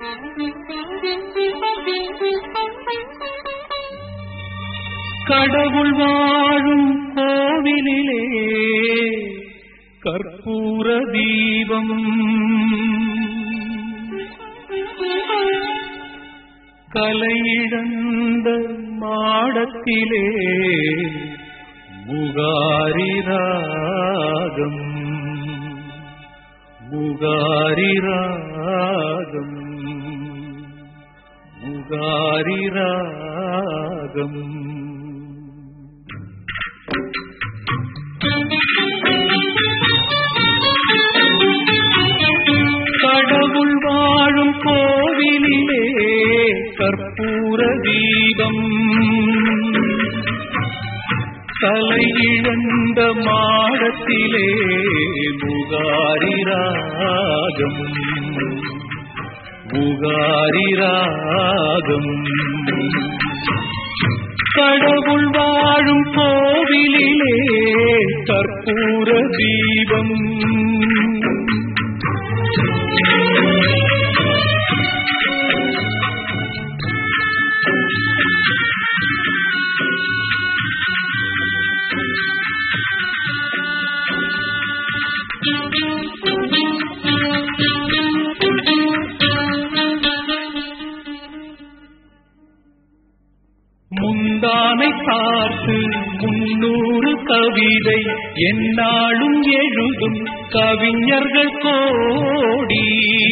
கடவுள் வாழும் கோவிலிலே கற்பூர தீபம் கலையிழந்த மாடத்திலே முகாரி ராகம் முகாரி ராகம் முகாரி ராகம் கடவுள் வாழும் கோவிலிலே கற்பூர தீபம் தலையிழந்த மாடத்திலே முகாரி ராகம் முகாரி ராகம் கடவுள் வாழும் கோவிலிலே கற்பூர தீபம் முந்தானை பார்த்து முன்னூறு கவிதை என்னாலும் எழுதும் கவிஞர்கள் கோடி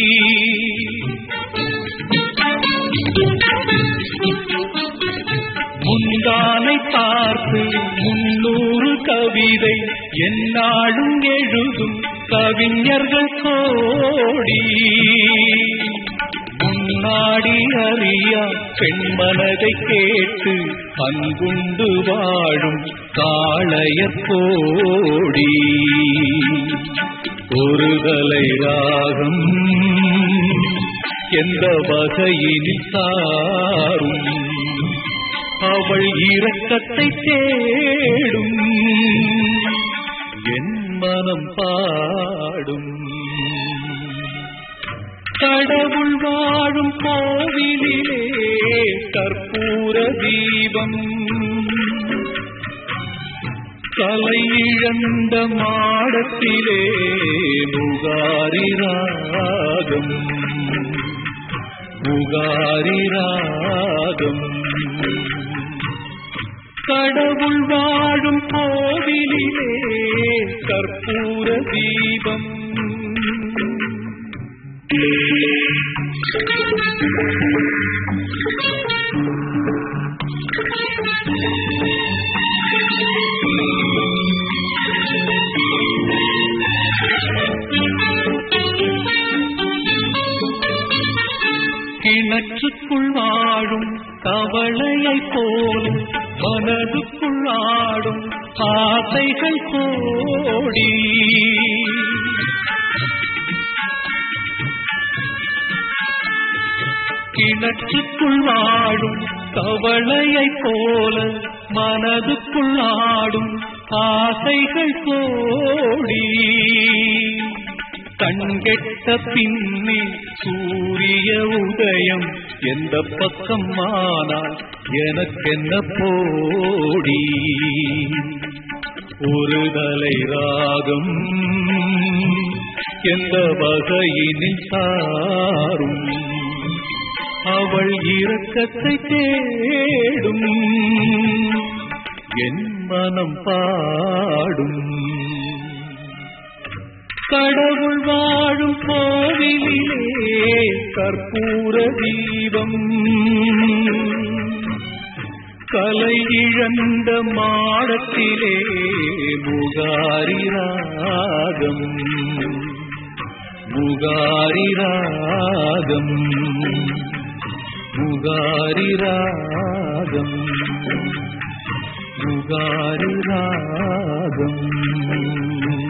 முந்தானை பார்த்து முன்னூறு கவிதை என்னாலும் எழுதும் கவிஞர்கள் கோடி முன்னாடி அறியா பெண்மனதை கேட்டு அன்புண்டு வாழும் காளையர் கோடி ஒருதலை ராகம் எந்த வகையினில் சாரும் அவள் இரக்கத்தை தேடும் என் மனம் பாடும் கடவுள் வாழும் கோவிலிலே கற்பூர தீபம் கலை இழந்த மாடத்திலே முகாரி ராகம் முகாரி ராகம் கடவுள் வாழும் கோவிலிலே கற்பூர தீபம் கிணற்றுக்குள் வாழும் கவளையை போலும் மனதுக்குள் ஆடும் ஆசைகள் கோடி கிணற்றுக்குள் வாழும் கவளையை போல மனதுக்குள் ஆடும் ஆசைகள் கோடி கண்கெட்ட பின்னே சூரிய உதயம் எந்த பக்கம் ஆனால் எனக்கென்ன போடி ஒரு தலை ராகம் எந்த வகையினில் சாரும் அவள் இரக்கத்தை தேடும் என் மனம் பாடும் கடவுள் வாழும் கோவிலிலே கற்பூர தீபம் கலை இழந்த மாடத்திலே முகாரி ராகம் முகாரி ராகம் முகாரி ராகம் முகாரி ராகம்